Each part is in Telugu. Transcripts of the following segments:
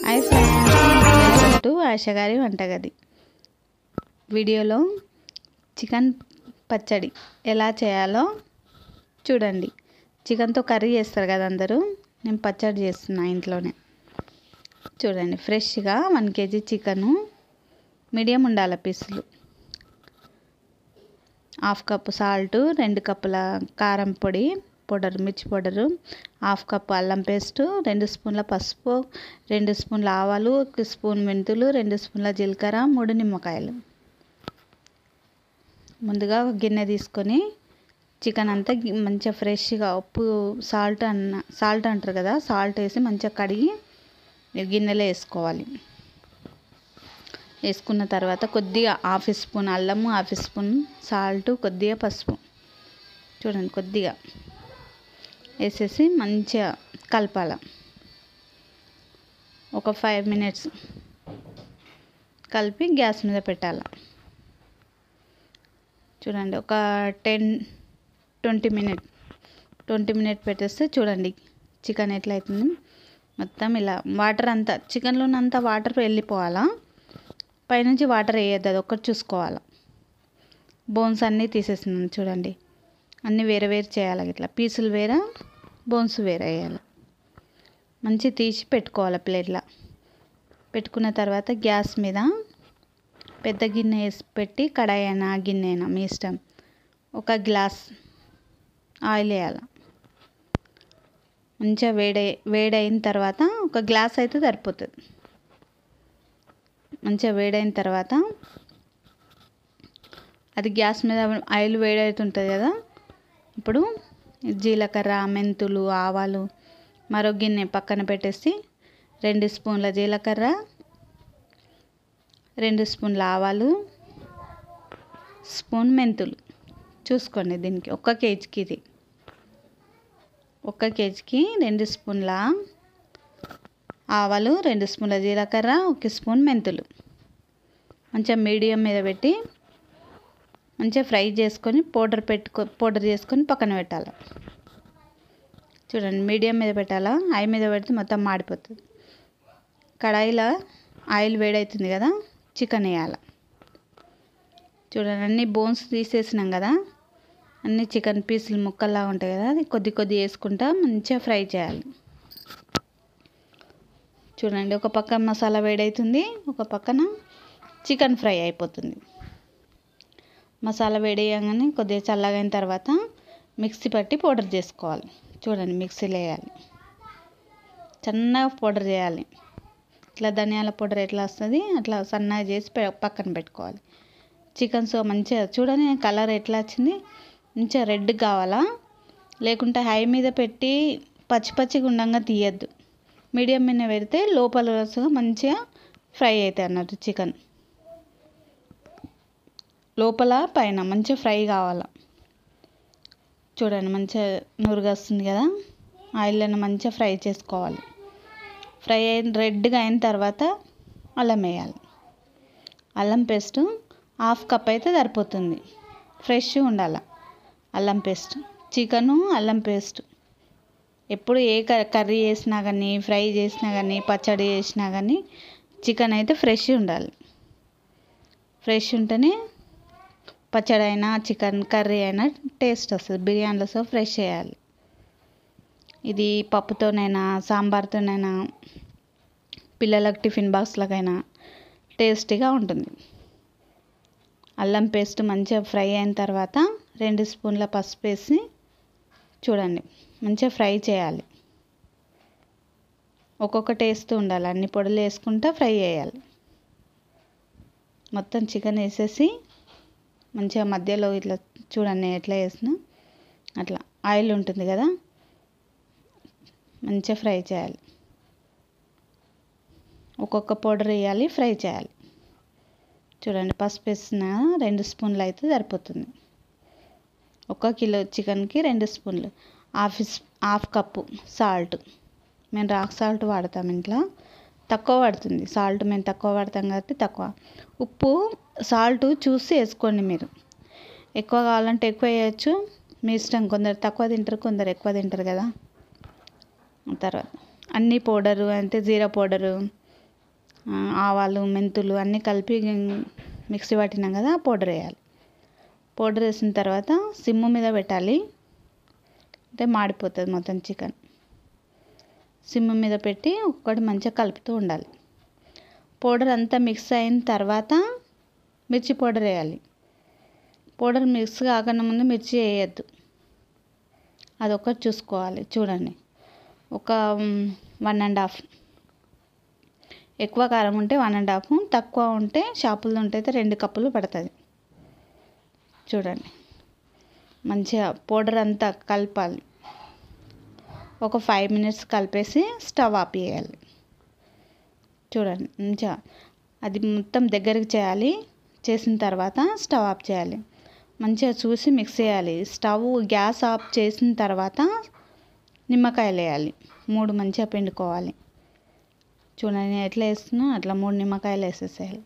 hi friends welcome to Asha గారి వంటగది వీడియోలో చికెన్ పచ్చడి ఎలా చేయాలో చూడండి చికెన్తో కర్రీ చేస్తారు కదా అందరూ నేను పచ్చడి చేస్తున్నా ఇంట్లోనే చూడండి ఫ్రెష్గా వన్ కేజీ చికెను మీడియం ఉండాలి పీసులు హాఫ్ కప్పు సాల్ట్ రెండు కప్పుల కారం పొడి పౌడర్ మిర్చి పౌడరు హాఫ్ కప్ అల్లం పేస్టు రెండు స్పూన్ల పసుపు రెండు స్పూన్ల ఆవాలు ఒక స్పూన్ మెంతులు రెండు స్పూన్ల జీలకర్ర మూడు నిమ్మకాయలు ముందుగా ఒక గిన్నె తీసుకొని చికెన్ అంతా మంచిగా ఫ్రెష్గా ఉప్పు సాల్ట్ అన్న సాల్ట్ అంటారు కదా సాల్ట్ వేసి మంచిగా కడిగి గిన్నెలో వేసుకోవాలి వేసుకున్న తర్వాత కొద్దిగా హాఫ్ స్పూన్ అల్లము హాఫ్ స్పూన్ సాల్ట్ కొద్దిగా పసుపు చూడండి కొద్దిగా వేసేసి మంచిగా కలపాల ఒక ఫైవ్ మినిట్స్ కలిపి గ్యాస్ మీద పెట్టాల చూడండి ఒక ten twenty minute twenty minute పెట్టేస్తే చూడండి చికెన్ ఎట్లా అవుతుంది మొత్తం ఇలా వాటర్ అంతా చికెన్లోనంతా వాటర్ వెళ్ళిపోవాలా పైనుంచి వాటర్ వేయద్దు అది ఒక్కటి చూసుకోవాలి బోన్స్ అన్నీ తీసేస్తున్నాను చూడండి అన్నీ వేరే వేరు చేయాలి ఇట్లా పీసులు వేరే బోన్స్ వేరే వేయాలి మంచి తీసి పెట్టుకోవాలి ప్లేట్లో పెట్టుకున్న తర్వాత గ్యాస్ మీద పెద్ద గిన్నె వేసి పెట్టి కడాయి అయినా గిన్నె అయినా మీ ఇష్టం ఒక గ్లాస్ ఆయిల్ వేయాలి మంచిగా వేడి వేడైన తర్వాత ఒక గ్లాస్ అయితే సరిపోతుంది మంచిగా వేడైన తర్వాత అది గ్యాస్ మీద ఆయిల్ వేడవుతుంటుంది కదా ఇప్పుడు జీలకర్ర మెంతులు ఆవాలు మరో గిన్నె పక్కన పెట్టేసి రెండు స్పూన్ల జీలకర్ర రెండు స్పూన్ల ఆవాలు స్పూన్ మెంతులు చూసుకోండి దీనికి ఒక్క కేజీకి ఇది ఒక్క కేజీకి రెండు స్పూన్ల ఆవాలు రెండు స్పూన్ల జీలకర్ర ఒక స్పూన్ మెంతులు మంచిగా మీడియం మీద పెట్టి మంచిగా ఫ్రై చేసుకొని పౌడర్ పెట్టుకో పౌడర్ చేసుకొని పక్కన పెట్టాలి చూడండి మీడియం మీద పెట్టాలా హై మీద పెడితే మొత్తం మాడిపోతుంది కడాయిలో ఆయిల్ వేడవుతుంది కదా చికెన్ వేయాలి చూడండి అన్ని బోన్స్ తీసేసినాం కదా అన్ని చికెన్ పీసులు ముక్కల్లా ఉంటాయి కదా అది కొద్ది కొద్ది వేసుకుంటా మంచిగా ఫ్రై చేయాలి చూడండి ఒక పక్క మసాలా వేడవుతుంది ఒక పక్కన చికెన్ ఫ్రై అయిపోతుంది మసాలా వేడేయగానే కొద్దిగా చల్లగైన తర్వాత మిక్సీ పట్టి పౌడర్ చేసుకోవాలి చూడండి మిక్సీలో వేయాలి సన్నగా పౌడర్ చేయాలి ఇట్లా ధనియాల పౌడర్ ఎట్లా వస్తుంది అట్లా సన్నగా చేసి పక్కన పెట్టుకోవాలి చికెన్ సో మంచిగా చూడండి కలర్ ఎట్లా వచ్చింది మంచిగా రెడ్ కావాలా లేకుంటే హై మీద పెట్టి పచ్చి పచ్చిగా ఉండంగా తీయద్దు మీడియం మీద పెడితే లోపల రసగా మంచిగా ఫ్రై అవుతాయి అన్నట్టు చికెన్ లోపల పైన మంచిగా ఫ్రై కావాలి చూడండి మంచిగా నురుగు వస్తుంది కదా ఆయిల్లోనే మంచిగా ఫ్రై చేసుకోవాలి ఫ్రై అయిన రెడ్గా అయిన తర్వాత అల్లం వేయాలి అల్లం పేస్ట్ హాఫ్ కప్ అయితే సరిపోతుంది ఫ్రెష్ ఉండాలి అల్లం పేస్ట్ చికెను అల్లం పేస్ట్ ఎప్పుడు ఏ కర్రీ చేసినా కానీ ఫ్రై చేసినా కానీ పచ్చడి చేసినా కానీ చికెన్ అయితే ఫ్రెష్ ఉండాలి ఫ్రెష్ ఉంటేనే పచ్చడి అయినా చికెన్ కర్రీ అయినా టేస్ట్ వస్తుంది బిర్యానీలో సో ఫ్రెష్ చేయాలి ఇది పప్పుతోనైనా సాంబార్తోనైనా పిల్లలకు టిఫిన్ బాక్స్లకైనా టేస్టీగా ఉంటుంది అల్లం పేస్ట్ మంచిగా ఫ్రై అయిన తర్వాత రెండు స్పూన్ల పసుపు వేసి చూడండి మంచిగా ఫ్రై చేయాలి ఒక్కొక్కటి వేస్తూ ఉండాలి అన్ని పొడులు వేసుకుంటా ఫ్రై చేయాలి మొత్తం చికెన్ వేసేసి మంచిగా మధ్యలో ఇట్లా చూడండి ఎట్లా వేసిన అట్లా ఆయిల్ ఉంటుంది కదా మంచిగా ఫ్రై చేయాలి ఒక్కొక్క పౌడర్ వేయాలి ఫ్రై చేయాలి చూడండి పసుపు వేసిన రెండు స్పూన్లు అయితే సరిపోతుంది ఒక కిలో చికెన్కి రెండు స్పూన్లు హాఫ్ హాఫ్ కప్పు సాల్ట్ మేము రాక్ సాల్ట్ వాడతాం ఇంట్లో తక్కువ పడుతుంది సాల్ట్ మేము తక్కువ వాడతాం కాబట్టి తక్కువ ఉప్పు సాల్ట్ చూసి వేసుకోండి మీరు ఎక్కువ కావాలంటే ఎక్కువ వేయచ్చు మీ ఇష్టం కొందరు తక్కువ తింటారు కొందరు ఎక్కువ తింటారు కదా తర్వాత అన్ని పౌడరు అంటే జీరా పౌడరు ఆ, ఆవాలు మెంతులు అన్నీ కలిపి మిక్సీ పట్టినాం కదా పౌడర్ వేయాలి పౌడర్ వేసిన తర్వాత సిమ్ మీద పెట్టాలి అంటే మాడిపోతుంది మొత్తం చికెన్ సిమ్ మీద పెట్టి ఒక్కటి మంచిగా కలుపుతూ ఉండాలి పౌడర్ అంతా మిక్స్ అయిన తర్వాత మిర్చి పౌడర్ వేయాలి పౌడర్ మిక్స్ కాకుండా ముందు మిర్చి వేయద్దు అదొక్కటి చూసుకోవాలి చూడండి ఒక వన్ అండ్ హాఫ్ ఎక్కువ కారం ఉంటే వన్ అండ్ హాఫ్ తక్కువ ఉంటే షాపుల్లో ఉంటే అయితే రెండు కప్పులు పడుతుంది చూడండి మంచిగా పౌడర్ అంతా కలపాలి ఒక ఫైవ్ మినిట్స్ కలిపేసి స్టవ్ ఆపేయాలి చూడండి మంచిగా అది మొత్తం దగ్గరికి చేయాలి చేసిన తర్వాత స్టవ్ ఆఫ్ చేయాలి మంచిగా చూసి మిక్స్ చేయాలి స్టవ్ గ్యాస్ ఆఫ్ చేసిన తర్వాత నిమ్మకాయలు వేయాలి మూడు మంచిగా పిండుకోవాలి చూడండి నేను ఎట్లా వేస్తున్నా అట్లా మూడు నిమ్మకాయలు వేసేసేయాలి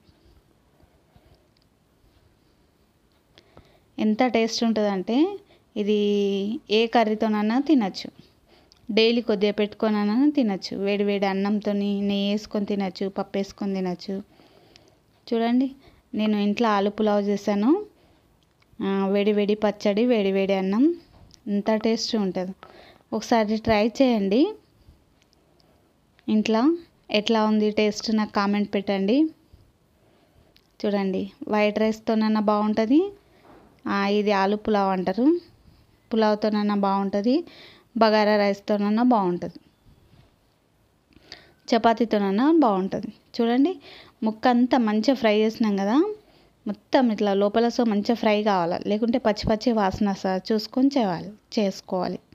ఎంత టేస్ట్ ఉంటుందంటే ఇది ఏ కర్రీతోనైనా తినచ్చు డైలీ కొద్దిగా పెట్టుకొనైనా తినచ్చు వేడి వేడి అన్నంతో నెయ్యి వేసుకొని తినచ్చు పప్పు వేసుకొని తినచ్చు చూడండి నేను ఇంట్లో ఆలు పులావ్ చేశాను ఆ, వేడి వేడి పచ్చడి వేడి వేడి అన్నం ఎంత టేస్ట్ ఉంటుంది ఒకసారి ట్రై చేయండి ఇంట్లో ఎట్లా ఉంది టేస్ట్ నాకు కామెంట్ పెట్టండి చూడండి వైట్ రైస్తోనన్నా బాగుంటుంది ఆ, ఇది ఆలు పులావ్ అంటారు పులావ్తోనన్నా బాగుంటుంది బగారా రైస్తోనన్నా బాగుంటుంది చపాతీతోనన్నా బాగుంటుంది చూడండి ముక్క అంతా మంచిగా ఫ్రై చేసినాం కదా మొత్తం ఇట్లా లోపల సో మంచిగా ఫ్రై కావాలి లేకుంటే పచ్చి పచ్చి వాసన వస్తుంది చూసుకొని చేయాలి చేసుకోవాలి